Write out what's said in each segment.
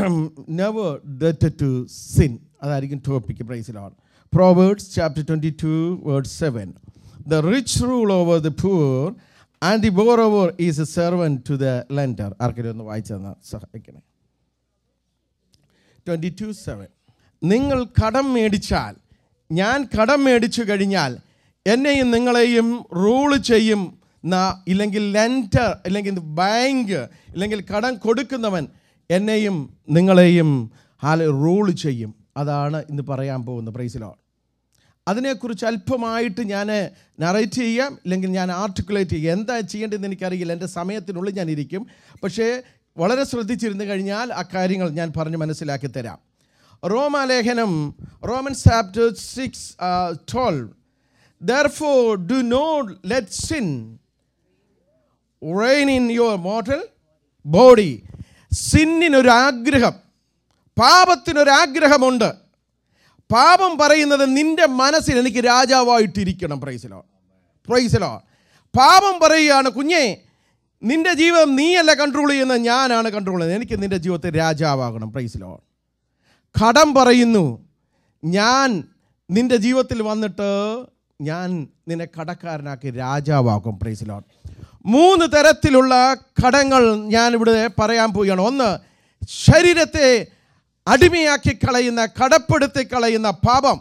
Never debt to sin അതായിരിക്കും topic പ്രൈസിലാണ് Proverbs chapter twenty two verse seven the rich rule over the poor and the borrower is a servant to the lender ആർക്കെങ്കിലും ഒന്ന് വായിച്ചു തന്നാൽ സഹായിക്കണേ twenty two seven നിങ്ങൾ കടം മേടിച്ചാൽ ഞാൻ കടം മേടിച്ചു കഴിഞ്ഞാൽ എന്നെയും നിങ്ങളെയും റൂള് ചെയ്യും ന- ഇല്ലെങ്കിൽ ലെൻഡർ ഇല്ലെങ്കിൽ ബാങ്ക് ഇല്ലെങ്കിൽ കടം കൊടുക്കുന്നവൻ എന്നെയും നിങ്ങളെയും ഹാല് റൂള് ചെയ്യും അതാണ് ഇന്ന് പറയാൻ പോകുന്ന പ്രൈസിലോ അതിനെക്കുറിച്ച് അല്പമായിട്ട് ഞാൻ നറേറ്റ് ചെയ്യാം ഇല്ലെങ്കിൽ ഞാൻ ആർട്ടിക്കുലേറ്റ് ചെയ്യാം എന്താ ചെയ്യേണ്ടതെന്ന് എനിക്കറിയില്ല എൻ്റെ സമയത്തിനുള്ളിൽ ഞാൻ ഇരിക്കും പക്ഷേ വളരെ ശ്രദ്ധിച്ചിരുന്നു കഴിഞ്ഞാൽ ആ കാര്യങ്ങൾ ഞാൻ പറഞ്ഞ് മനസ്സിലാക്കി തരാം റോമാലേഖനം Roman chapter six twelve therefore do not let sin reign in your mortal body സിന്നിനൊരു ആഗ്രഹം പാപത്തിനൊരാഗ്രഹമുണ്ട് പാപം പറയുന്നത് നിന്റെ മനസ്സിൽ എനിക്ക് രാജാവായിട്ടിരിക്കണം പ്രൈസിലോ പ്രൈസിലോ പാപം പറയുകയാണ് കുഞ്ഞേ നിന്റെ ജീവിതം നീയല്ല കൺട്രോൾ ചെയ്യുന്നത് ഞാനാണ് കൺട്രോൾ ചെയ്യുന്നത് എനിക്ക് നിന്റെ ജീവിതത്തിൽ രാജാവാകണം പ്രൈസിലോ കടം പറയുന്നു ഞാൻ നിന്റെ ജീവിതത്തിൽ വന്നിട്ട് ഞാൻ നിന്നെ കടക്കാരനാക്കി രാജാവാക്കും പ്രൈസിലോ മൂന്ന് തരത്തിലുള്ള കടങ്ങൾ ഞാൻ ഇവിടെ പറയാൻ പോവുകയാണ് ഒന്ന് ശരീരത്തെ അടിമയാക്കി കളയുന്ന കടപ്പെടുത്തി കളയുന്ന പാപം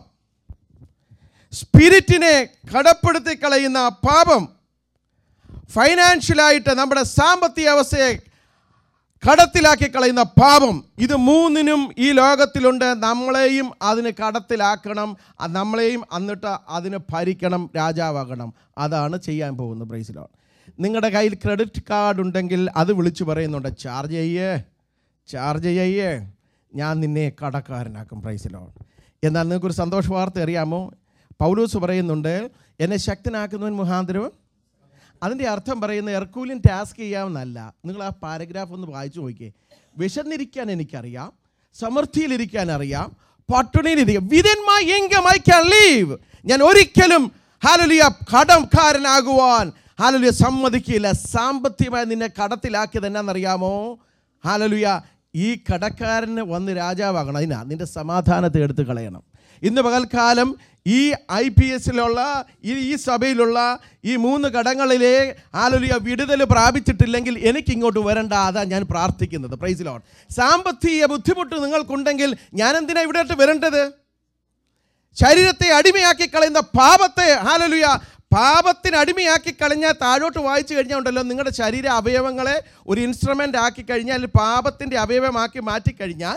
സ്പിരിറ്റിനെ കടപ്പെടുത്തി കളയുന്ന പാപം ഫൈനാൻഷ്യലായിട്ട് നമ്മുടെ സാമ്പത്തിക അവസ്ഥയെ കടത്തിലാക്കി കളയുന്ന പാപം ഇത് മൂന്നിനും ഈ ലോകത്തിലുണ്ട് നമ്മളെയും അതിന് കടത്തിലാക്കണം അ- നമ്മളെയും എന്നിട്ട് അതിന് ഭരിക്കണം രാജാവാകണം അതാണ് ചെയ്യാൻ പോകുന്നത് ബ്രൈസിലോൺ നിങ്ങളുടെ കയ്യിൽ ക്രെഡിറ്റ് കാർഡ് ഉണ്ടെങ്കിൽ അത് വിളിച്ചു പറയുന്നുണ്ട് ചാർജ് ചെയ്യേ ചാർജ് ചെയ്യേ ഞാൻ നിന്നെ കടക്കാരനാക്കും പ്രൈസിലോൺ എന്നാൽ നിങ്ങൾക്കൊരു സന്തോഷ വാർത്ത അറിയാമോ പൗലൂസ് പറയുന്നുണ്ട് എന്നെ ശക്തനാക്കുന്നവൻ മുഖാന്തരവും അതിൻ്റെ അർത്ഥം പറയുന്ന എർക്കൂലിൻ ടാസ്ക് ചെയ്യാമെന്നല്ല നിങ്ങൾ ആ പാരഗ്രാഫ് ഒന്ന് വായിച്ചു നോക്കിയേ വിശന്നിരിക്കാൻ എനിക്കറിയാം സമൃദ്ധിയിലിരിക്കാൻ അറിയാം പട്ടിണിയിലിരിക്കാം within my income I can live ഞാൻ ഒരിക്കലും ഹാലലിയ കടംകാരനാകുവാൻ ഹാലലിയ സമ്മതിക്കില്ല സാമ്പത്തികമായി നിന്നെ കടത്തിലാക്കിയത് എന്നാണെന്നറിയാമോ ഹാലലുയ ഈ കടക്കാരന് വന്ന് രാജാവാകണം അതിനാ നിന്റെ സമാധാനത്തെ എടുത്ത് കളയണം ഇന്ന് പകൽക്കാലം ഈ ഐ പി എസിലുള്ള ഈ ഈ സഭയിലുള്ള ഈ മൂന്ന് ഘടകങ്ങളിലെ ആലുലിയ വിടുതൽ പ്രാപിച്ചിട്ടില്ലെങ്കിൽ എനിക്ക് ഇങ്ങോട്ട് വരണ്ട അതാ ഞാൻ പ്രാർത്ഥിക്കുന്നത് പ്രൈസിലോൺ സാമ്പത്തിക ബുദ്ധിമുട്ട് നിങ്ങൾക്കുണ്ടെങ്കിൽ ഞാൻ എന്തിനാ ഇവിടോട്ട് വരേണ്ടത് ശരീരത്തെ അടിമയാക്കി കളയുന്ന പാപത്തെ ഹാലലുയ പാപത്തിന് അടിമയാക്കി കളഞ്ഞാൽ താഴോട്ട് വായിച്ചു കഴിഞ്ഞാൽ ഉണ്ടല്ലോ നിങ്ങളുടെ ശരീര അവയവങ്ങളെ ഒരു ഇൻസ്ട്രുമെൻ്റ് ആക്കി കഴിഞ്ഞാൽ പാപത്തിൻ്റെ അവയവമാക്കി മാറ്റിക്കഴിഞ്ഞാൽ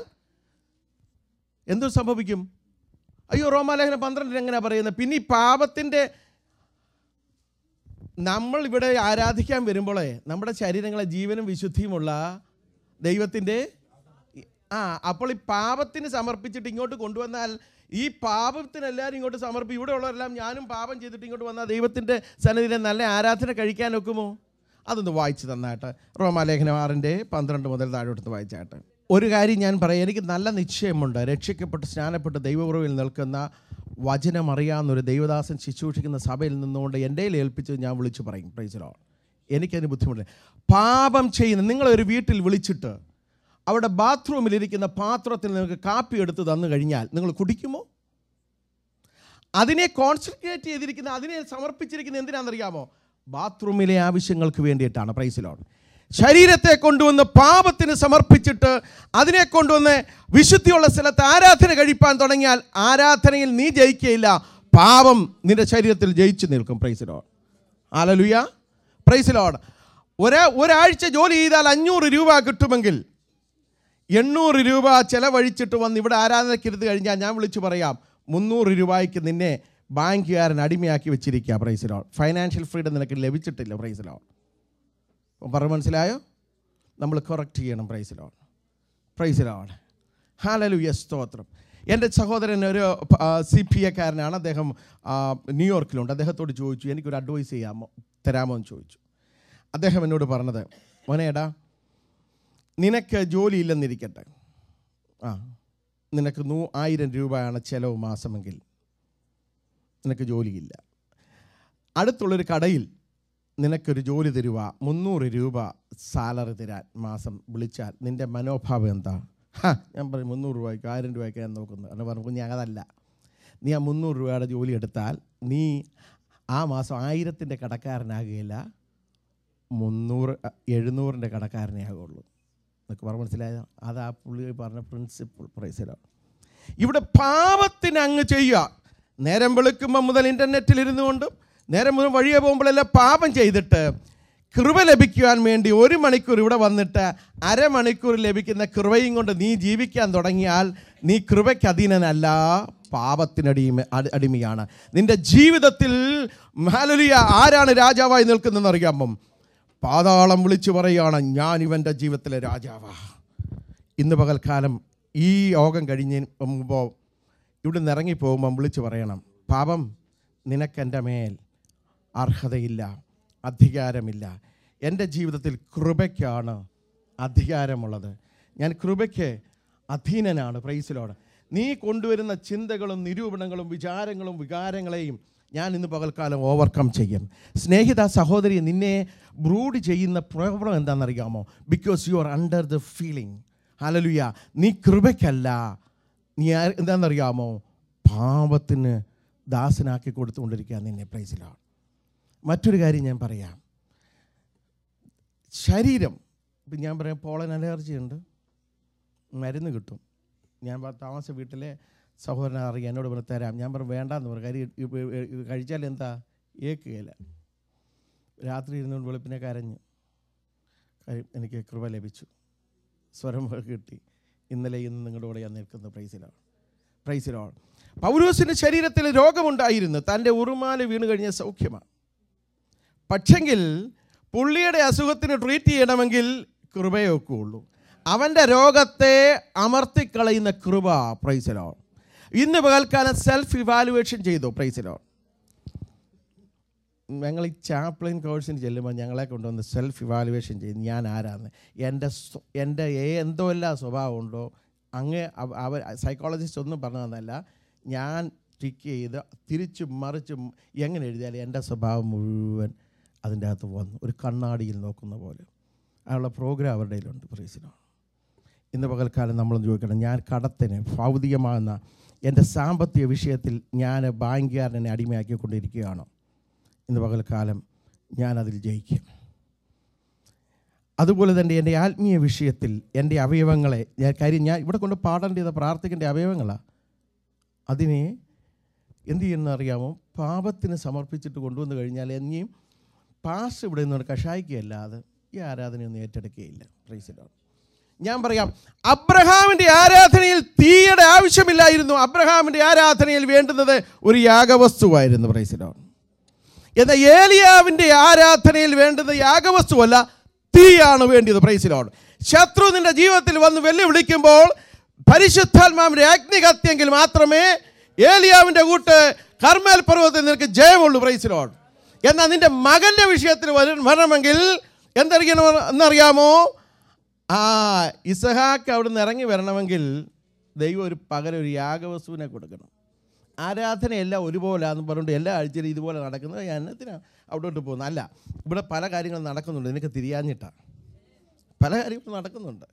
എന്തു സംഭവിക്കും അയ്യോ റോമാലേഖനം പന്ത്രണ്ടിൽ എങ്ങനെയാ പറയുന്നത് പിന്നെ ഈ പാപത്തിൻ്റെ നമ്മൾ ഇവിടെ ആരാധിക്കാൻ വരുമ്പോഴേ നമ്മുടെ ശരീരങ്ങളെ ജീവനും വിശുദ്ധിയുമുള്ള ദൈവത്തിൻ്റെ ആ അപ്പോൾ ഈ പാപത്തിന് സമർപ്പിച്ചിട്ട് ഇങ്ങോട്ട് കൊണ്ടുവന്നാൽ ഈ പാപത്തിന് എല്ലാവരും ഇങ്ങോട്ട് സമർപ്പിക്കും ഇവിടെ ഉള്ളവരെല്ലാം ഞാനും പാപം ചെയ്തിട്ട് ഇങ്ങോട്ട് വന്നാൽ ദൈവത്തിൻ്റെ സന്നിധിയിൽ നല്ല ആരാധന കഴിക്കാൻ ഒക്കുമോ അതൊന്ന് വായിച്ചു തന്നാട്ട് റോമാലേഖനം ആറിൻ്റെ പന്ത്രണ്ട് മുതൽ താഴോട്ട് വായിച്ചാട്ട് ഒരു കാര്യം ഞാൻ പറയാം എനിക്ക് നല്ല നിശ്ചയമുണ്ട് രക്ഷിക്കപ്പെട്ട് സ്നാനപ്പെട്ട് ദൈവപുറവിൽ നിൽക്കുന്ന വചനം അറിയാവുന്ന ഒരു ദൈവദാസൻ ശുശ്രൂഷിക്കുന്ന സഭയിൽ നിന്നുകൊണ്ട് എൻ്റെ കയ്യിൽ ഏൽപ്പിച്ച് ഞാൻ വിളിച്ചു പറയും പ്രൈസിലോ എനിക്കതിന് ബുദ്ധിമുട്ടില്ല പാപം ചെയ്യുന്ന നിങ്ങളൊരു വീട്ടിൽ വിളിച്ചിട്ട് അവിടെ ബാത്റൂമിലിരിക്കുന്ന പാത്രത്തിൽ നിങ്ങൾക്ക് കാപ്പി എടുത്ത് തന്നു കഴിഞ്ഞാൽ നിങ്ങൾ കുടിക്കുമോ അതിനെ കോൺസെൻട്രേറ്റ് ചെയ്തിരിക്കുന്ന അതിനെ സമർപ്പിച്ചിരിക്കുന്ന എന്തിനാണെന്നറിയാമോ ബാത്റൂമിലെ ആവശ്യങ്ങൾക്ക് വേണ്ടിയിട്ടാണ് പ്രൈസിലോൺ ശരീരത്തെ കൊണ്ടുവന്ന് പാപത്തിന് സമർപ്പിച്ചിട്ട് അതിനെ കൊണ്ടുവന്ന് വിശുദ്ധിയുള്ള സ്ഥലത്ത് ആരാധന കഴിപ്പാൻ തുടങ്ങിയാൽ ആരാധനയിൽ നീ ജയിക്കുകയില്ല പാപം നിന്റെ ശരീരത്തിൽ ജയിച്ചു നിൽക്കും പ്രൈസിലോൺ ആലലുയ പ്രൈസിലോൺ ഒരാ ഒരാഴ്ച ജോലി ചെയ്താൽ അഞ്ഞൂറ് രൂപ കിട്ടുമെങ്കിൽ എണ്ണൂറ് രൂപ ചെലവഴിച്ചിട്ട് വന്ന് ഇവിടെ ആരാധനയ്ക്കിരുന്ന് കഴിഞ്ഞാൽ ഞാൻ വിളിച്ചു പറയാം മുന്നൂറ് രൂപയ്ക്ക് നിന്നെ ബാങ്കുകാരൻ അടിമയാക്കി വെച്ചിരിക്കുക പ്രൈസിലോ ഫൈനാൻഷ്യൽ ഫ്രീഡം നിനക്ക് ലഭിച്ചിട്ടില്ല പ്രൈസിലോ പറഞ്ഞു മനസ്സിലായോ നമ്മൾ കറക്റ്റ് ചെയ്യണം പ്രൈസിലോ പ്രൈസിലോ ഹാലലുയ സ്തോത്രം എൻ്റെ സഹോദരൻ ഒരു സി പി എക്കാരനാണ് അദ്ദേഹം ആ, ന്യൂയോർക്കിലുണ്ട് അദ്ദേഹത്തോട് ചോദിച്ചു എനിക്കൊരു അഡ്വൈസ് ചെയ്യാമോ തരാമോ എന്ന് ചോദിച്ചു അദ്ദേഹം എന്നോട് പറഞ്ഞത് മോനേടാ നിനക്ക് ജോലിയില്ലെന്നിരിക്കട്ടെ ആ നിനക്ക് നൂ ആയിരം രൂപയാണ് ചിലവ് മാസമെങ്കിൽ നിനക്ക് ജോലിയില്ല അടുത്തുള്ളൊരു കടയിൽ നിനക്കൊരു ജോലി തരുക മുന്നൂറ് രൂപ സാലറി തരാൻ മാസം വിളിച്ചാൽ നിൻ്റെ മനോഭാവം എന്താ ഹാ ഞാൻ പറയും മുന്നൂറ് രൂപയ്ക്ക് ആയിരം രൂപയ്ക്ക് ഞാൻ നോക്കുന്നത് എന്ന് പറഞ്ഞു ഞാൻ അതല്ല നീ ആ മുന്നൂറ് രൂപയുടെ ജോലി എടുത്താൽ നീ ആ മാസം ആയിരത്തിൻ്റെ കടക്കാരനാകുകയില്ല മുന്നൂറ് എഴുന്നൂറിൻ്റെ കടക്കാരനേ ആകുള്ളൂ എന്നൊക്കെ പറഞ്ഞ് മനസ്സിലായോ അത് ആ പുള്ളി പറഞ്ഞ പ്രിൻസിപ്പിൾ പ്രൈസിലാണ് ഇവിടെ പാപത്തിന് അങ്ങ് ചെയ്യുക നേരം വെളുക്കുമ്പോൾ മുതൽ ഇൻ്റർനെറ്റിൽ ഇരുന്നു കൊണ്ടും നേരം മുതൽ വഴിയെ പോകുമ്പോഴെല്ലാം പാപം ചെയ്തിട്ട് കൃപ ലഭിക്കുവാൻ വേണ്ടി ഒരു മണിക്കൂർ ഇവിടെ വന്നിട്ട് അരമണിക്കൂർ ലഭിക്കുന്ന കൃപയും കൊണ്ട് നീ ജീവിക്കാൻ തുടങ്ങിയാൽ നീ കൃപയ്ക്ക് അധീനനല്ല പാപത്തിനടിമ അടി- അടിമയാണ് നിന്റെ ജീവിതത്തിൽ ഹാലലിയ ആരാണ് രാജാവായി നിൽക്കുന്നതെന്ന് അറിയാമോ പാതാളം വിളിച്ചു പറയുകയാണ് ഞാൻ ഇവൻ്റെ ജീവിതത്തിലെ രാജാവാ ഇന്ന് പകൽക്കാലം ഈ യോഗം കഴിഞ്ഞ് മുമ്പോ ഇവിടെ നിന്ന് ഇറങ്ങിപ്പോകുമ്പം വിളിച്ചു പറയണം പാപം നിനക്കെൻ്റെ മേൽ അർഹതയില്ല അധികാരമില്ല എൻ്റെ ജീവിതത്തിൽ കൃപയ്ക്കാണ് അധികാരമുള്ളത് ഞാൻ കൃപയ്ക്ക് അധീനനാണ് പ്രൈസിലോട് നീ കൊണ്ടുവരുന്ന ചിന്തകളും നിരൂപണങ്ങളും വിചാരങ്ങളും വികാരങ്ങളെയും ഞാൻ ഇന്ന് പകൽക്കാലം ഓവർകം ചെയ്യും സ്നേഹിത സഹോദരി നിന്നെ ബ്രൂഡ് ചെയ്യുന്ന പ്രോബ്ലം എന്താണെന്നറിയാമോ because you are under the feeling hallelujah നീ കൃപയ്ക്കല്ല നീ ആ- എന്താണെന്നറിയാമോ പാപത്തിന് ദാസനാക്കി കൊടുത്തുകൊണ്ടിരിക്കുക നിന്നെ പ്രൈസിലാണ് മറ്റൊരു കാര്യം ഞാൻ പറയാം ശരീരം ഇപ്പം ഞാൻ പറയാം പോളൻ അലർജി ഉണ്ട് മരുന്ന് കിട്ടും ഞാൻ പ- താമസ വീട്ടിലെ സഹോദരൻ അറിയാം എന്നോട് പറഞ്ഞ് തരാം ഞാൻ പറഞ്ഞു വേണ്ടാന്ന് പറഞ്ഞു കാര്യം ഇത് ഇത് ഇത് കഴിച്ചാൽ എന്താ ഏക്കുകയില്ല രാത്രി ഇരുന്നുകൊണ്ട് വെളുപ്പിനെ കരഞ്ഞു കഴി- എനിക്ക് കൃപ ലഭിച്ചു സ്വരം കിട്ടി ഇന്നലെ ഇന്ന് നിങ്ങളുടെ കൂടെ ഞാൻ നിൽക്കുന്ന പ്രൈസിലാണ് പ്രൈസിലാണ് പൗരൂസിൻ്റെ ശരീരത്തിൽ രോഗമുണ്ടായിരുന്നു തൻ്റെ ഉറുമാല് വീണ് കഴിഞ്ഞ സൗഖ്യമാണ് പക്ഷെങ്കിൽ പുള്ളിയുടെ അസുഖത്തിന് ട്രീറ്റ് ചെയ്യണമെങ്കിൽ കൃപയൊക്കെ ഉള്ളൂ അവൻ്റെ രോഗത്തെ അമർത്തിക്കളയുന്ന കൃപ പ്രൈസലോ ഇന്ന് പകൽക്കാലം സെൽഫ് ഇവാലുവേഷൻ ചെയ്തു പ്രൈസലോ ഞങ്ങൾ ഈ ചാപ്ലിൻ കോഴ്സിന് ചെല്ലുമ്പോൾ ഞങ്ങളെ കൊണ്ടുവന്ന് സെൽഫ് ഇവാലുവേഷൻ ചെയ്ത് ഞാൻ ആരാന്ന് എൻ്റെ സ്വ- എൻ്റെ ഏ- എന്തോ എല്ലാ സ്വഭാവമുണ്ടോ അങ്ങ് അവ- അവർ സൈക്കോളജിസ്റ്റ് ഒന്നും പറഞ്ഞു തന്നല്ല ഞാൻ ടിക്ക് ചെയ്ത് തിരിച്ചും മറിച്ചും എങ്ങനെ എഴുതിയാലും എൻ്റെ സ്വഭാവം മുഴുവൻ അതിൻ്റെ അകത്ത് വന്നു ഒരു കണ്ണാടിയിൽ നോക്കുന്ന പോലെ അതിനുള്ള പ്രോഗ്രാം അവരുടെ കയ്യിലുണ്ട് പ്രീസിനോ ഇന്ന് പകൽക്കാലം നമ്മൾ ചോദിക്കണം ഞാൻ കടത്തിന് ഭൗതികമാകുന്ന എൻ്റെ സാമ്പത്തിക വിഷയത്തിൽ ഞാൻ ബാങ്കുകാരനെ അടിമയാക്കിക്കൊണ്ടിരിക്കുകയാണോ ഇന്ന് പകൽക്കാലം ഞാനതിൽ ജയിക്കും അതുപോലെ തന്നെ എൻ്റെ ആത്മീയ വിഷയത്തിൽ എൻ്റെ അവയവങ്ങളെ ഞാൻ കാര്യം ഞാൻ ഇവിടെ കൊണ്ട് പാടേണ്ടത് പ്രാർത്ഥിക്കേണ്ട അവയവങ്ങളാണ് അതിനെ എന്ത് ചെയ്യുന്ന അറിയാമോ പാപത്തിന് സമർപ്പിച്ചിട്ട് കൊണ്ടുവന്ന് കഴിഞ്ഞാൽ എന്നെയും പാസ് ഇവിടെ നിന്ന് കഷായിക്കുകയല്ലാതെ ഈ ആരാധനയൊന്നും ഏറ്റെടുക്കുകയില്ല പ്രൈസിലാണ് ഞാൻ പറയാം അബ്രഹാമിൻ്റെ ആരാധനയിൽ തീയുടെ ആവശ്യമില്ലായിരുന്നു അബ്രഹാമിൻ്റെ ആരാധനയിൽ വേണ്ടുന്നത് ഒരു യാഗവസ്തുവായിരുന്നു പ്രൈസിലാണ് എന്നാൽ ഏലിയാവിൻ്റെ ആരാധനയിൽ വേണ്ടത് യാഗവസ്തുവല്ല തീയാണ് വേണ്ടിയത് പ്രൈസിലോട് ശത്രു നിന്റെ ജീവിതത്തിൽ വന്ന് വെല്ലുവിളിക്കുമ്പോൾ പരിശുദ്ധാത്മാവിൻ്റെ അഗ്നി കത്തിയെങ്കിൽ മാത്രമേ ഏലിയാവിൻ്റെ കൂട്ട് കർമ്മേൽ പർവ്വതത്തിൽ നിനക്ക് ജയമുള്ളൂ പ്രൈസിലോട് എന്നാൽ നിന്റെ മകൻ്റെ വിഷയത്തിൽ വര- വരണമെങ്കിൽ എന്തറിയണം എന്നറിയാമോ ആ ഇസഹാക്ക് അവിടെ നിന്ന് ഇറങ്ങി വരണമെങ്കിൽ ദൈവം ഒരു പകരം ഒരു യാഗവസ്തുവിനെ കൊടുക്കണം ആരാധനയെല്ലാം ഒരുപോലാന്ന് പറഞ്ഞുകൊണ്ട് എല്ലാ ആഴ്ചയിലും ഇതുപോലെ നടക്കുന്നത് ഞാൻ എന്നത്തിനാണ് അവിടോട്ട് പോകുന്നത് അല്ല ഇവിടെ പല കാര്യങ്ങളും നടക്കുന്നുണ്ട് നിനക്ക് തിരിയാഞ്ഞിട്ടാണ് പല കാര്യങ്ങളും നടക്കുന്നുണ്ട്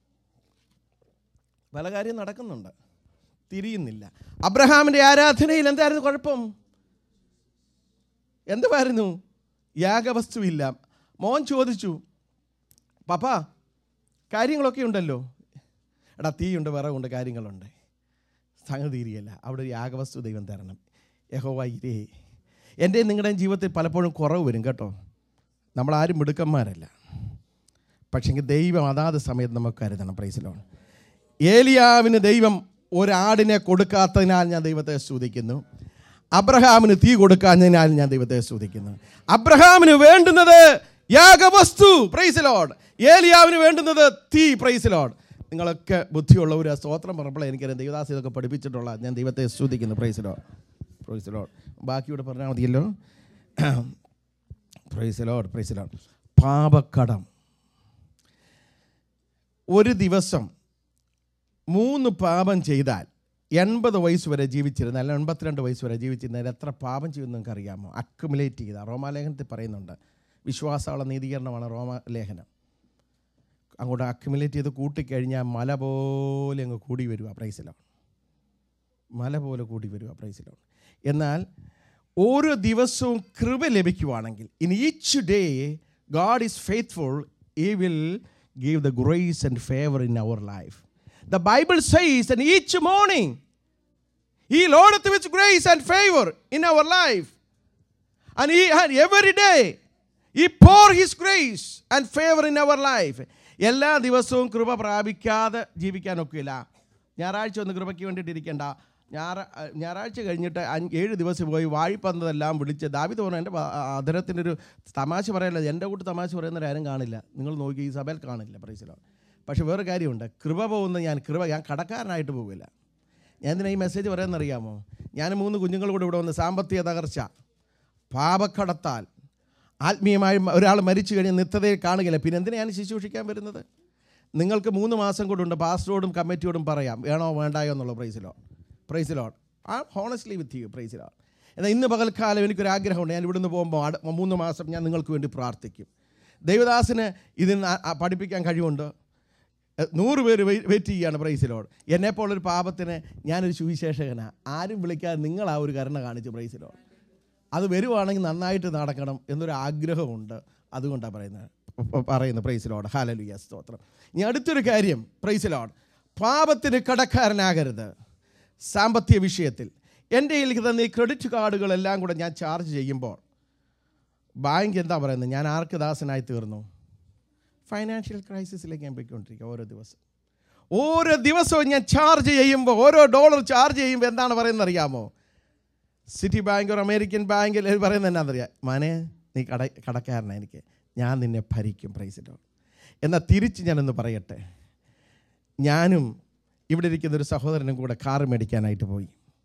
പല കാര്യം നടക്കുന്നുണ്ട് തിരിയുന്നില്ല അബ്രഹാമിൻ്റെ ആരാധനയിൽ എന്തായിരുന്നു കുഴപ്പം എന്തുവായിരുന്നു യാഗവസ്തുവില്ല മോൻ ചോദിച്ചു പപ്പ കാര്യങ്ങളൊക്കെ ഉണ്ടല്ലോ എടാ തീയുണ്ട് വിറകുണ്ട് കാര്യങ്ങളുണ്ട് സംഗതി തീരിയല്ല അവിടെ ഒരു യാഗവസ്തു ദൈവം തരണം യഹോവ ഇരേ എൻ്റെ നിങ്ങളുടെയും ജീവിതത്തിൽ പലപ്പോഴും കുറവ് വരും കേട്ടോ നമ്മളാരും മിടുക്കന്മാരല്ല പക്ഷെങ്കിൽ ദൈവം അതാത് സമയത്ത് നമുക്ക് കരുതണം പ്രൈസിലോൺ ഏലിയാവിന് ദൈവം ഒരാടിനെ കൊടുക്കാത്തതിനാൽ ഞാൻ ദൈവത്തെ സ്തുതിക്കുന്നു അബ്രഹാമിന് തീ കൊടുക്കാഞ്ഞതിനാൽ ഞാൻ ദൈവത്തെ സ്തുതിക്കുന്നു അബ്രഹാമിന് വേണ്ടുന്നത് യാഗവസ്തു പ്രൈസിലോഡ് ഏലിയാവിന് വേണ്ടുന്നത് തീ പ്രൈസിലോഡ് നിങ്ങളൊക്കെ ബുദ്ധിയുള്ളവർ ആ സ്തോത്രം പറഞ്ഞപ്പോൾ എനിക്കറിയാം ദൈവദാസ് ഇതൊക്കെ പഠിപ്പിച്ചിട്ടുള്ള ഞാൻ ദൈവത്തെ സ്തുതിക്കുന്നു പ്രൈസിലോഡ് പ്രൈസിലോഡ് ബാക്കിയോട് പറഞ്ഞാൽ മതിയല്ലോ പ്രൈസിലോഡ് പ്രൈസിലോഡ് പാപക്കടം ഒരു ദിവസം മൂന്ന് പാപം ചെയ്താൽ എൺപത് വയസ്സ് വരെ ജീവിച്ചിരുന്നാൽ അല്ല എൺപത്തിരണ്ട് വയസ്സ് വരെ ജീവിച്ചിരുന്നാൽ എത്ര പാപം ചെയ്യുമെന്ന് നിങ്ങൾക്ക് അറിയാമോ അക്യുമുലേറ്റ് ചെയ്ത റോമാലേഖനത്തിൽ പറയുന്നുണ്ട് വിശ്വാസമുള്ള നീതീകരണമാണ് റോമാലേഖനം അങ്ങോട്ട് അക്യുമുലേറ്റ് ചെയ്ത് കൂട്ടിക്കഴിഞ്ഞാൽ മല പോലെ അങ്ങ് കൂടി വരിക പ്രൈസിലോ മല പോലെ കൂടി വരിക പ്രൈസിലോ എന്നാൽ ഓരോ ദിവസവും കൃപ ലഭിക്കുവാണെങ്കിൽ in each day God is faithful he will give the grace and favour in our life the Bible says and each morning he loadeth with grace and favour in our life And he had every day, he pour his grace and favor in our life. എല്ലാ ദിവസവും കൃപ പ്രാപിക്കാതെ ജീവിക്കാനൊക്കില്ല ഞായറാഴ്ച ഒന്ന് കൃപയ്ക്ക് വേണ്ടിയിട്ട് ഇരിക്കണ്ട ഞായറ ഞായറാഴ്ച കഴിഞ്ഞിട്ട് അഞ്ച് ഏഴ് ദിവസം പോയി വാഴിപ്പന്നതെല്ലാം വിളിച്ച് ദാവിത് പറഞ്ഞു എൻ്റെ അതിരത്തിൻ്റെ ഒരു തമാശ പറയല്ല എൻ്റെ കൂട്ട് തമാശ പറയുന്നവരാരും കാണില്ല നിങ്ങൾ നോക്കി ഈ സഭയിൽ കാണില്ല പ്രൈസിലോ പക്ഷെ വേറെ കാര്യമുണ്ട് കൃപ പോകുന്ന ഞാൻ കൃപ ഞാൻ കടക്കാരനായിട്ട് പോകില്ല ഞാൻ എന്തിനാ ഈ മെസ്സേജ് പറയുന്നറിയാമോ ഞാൻ മൂന്ന് കുഞ്ഞുങ്ങൾ കൂടെ ഇവിടെ വന്ന് സാമ്പത്തിക തകർച്ച പാപക്കടത്താൽ ആത്മീയമായി ഒരാൾ മരിച്ചു കഴിഞ്ഞ് നിത്യതയിൽ കാണുകയില്ല പിന്നെ എന്തിനാ ഞാൻ ശുശ്രൂഷിക്കാൻ വരുന്നത് നിങ്ങൾക്ക് മൂന്ന് മാസം കൊണ്ടുണ്ട് പാസ്റ്ററോടും കമ്മിറ്റിയോടും പറയാം വേണോ വേണ്ടായോ എന്നുള്ള പ്രൈസിലോ പ്രൈസിലോ ആ ഹോണസ്റ്റ്ലി വിത്ത് യു പ്രൈസിലോ എന്നാൽ ഇന്ന് പകൽക്കാലം എനിക്കൊരു ആഗ്രഹമുണ്ട് ഞാൻ ഇവിടുന്ന് പോകുമ്പോൾ അട മൂന്ന് മാസം ഞാൻ നിങ്ങൾക്ക് വേണ്ടി പ്രാർത്ഥിക്കും ദൈവദാസിന് ഇതിന് ആ- ആ പഠിപ്പിക്കാൻ കഴിവുണ്ട് എഹ്, നൂറ് പേര് വെയി- വെയിറ്റ് ചെയ്യുകയാണ് പ്രൈസിലോട് എന്നെപ്പോലൊരു പാപത്തിന് ഞാനൊരു സുവിശേഷകനാണ് ആരും വിളിക്കാതെ നിങ്ങൾ ആ ഒരു കരുണ കാണിച്ചു പ്രൈസിലോട് അത് വരുവാണെങ്കിൽ നന്നായിട്ട് നടക്കണം എന്നൊരു ആഗ്രഹമുണ്ട് അതുകൊണ്ടാണ് പറയുന്നത് പ- പറയുന്നത് പ്രൈസിലോട് ഹാലലുയ സ്തോത്രം ഇനി അടുത്തൊരു കാര്യം പ്രൈസിലോട് പാപത്തിന് കടക്കാരനാകരുത് സാമ്പത്തിക വിഷയത്തിൽ എൻ്റെ കയ്യിൽ തന്നെ ഈ ക്രെഡിറ്റ് കാർഡുകളെല്ലാം കൂടെ ഞാൻ ചാർജ് ചെയ്യുമ്പോൾ ബാങ്ക് എന്താ പറയുന്നത് ഞാൻ ആർക്ക് ദാസനായി തീർന്നു ഫൈനാൻഷ്യൽ ക്രൈസിസിലേക്ക് ഞാൻ പോയിക്കൊണ്ടിരിക്കുക ഓരോ ദിവസം ഓരോ ദിവസവും ഞാൻ ചാർജ് ചെയ്യുമ്പോൾ ഓരോ ഡോളർ ചാർജ് ചെയ്യുമ്പോൾ എന്താണ് പറയുന്നത് അറിയാമോ സിറ്റി ബാങ്ക് ഒരു അമേരിക്കൻ ബാങ്കിൽ പറയുന്നത് എന്നാണെന്നറിയാം മാനെ നീ കട കടക്കാരനാണ് എനിക്ക് ഞാൻ നിന്നെ ഭരിക്കും പ്രൈസിലോ എന്നാൽ തിരിച്ച് ഞാനൊന്ന് പറയട്ടെ ഞാനും ഇവിടെ ഇരിക്കുന്ന ഒരു സഹോദരനും കൂടെ കാർ മേടിക്കാനായിട്ട് പോയി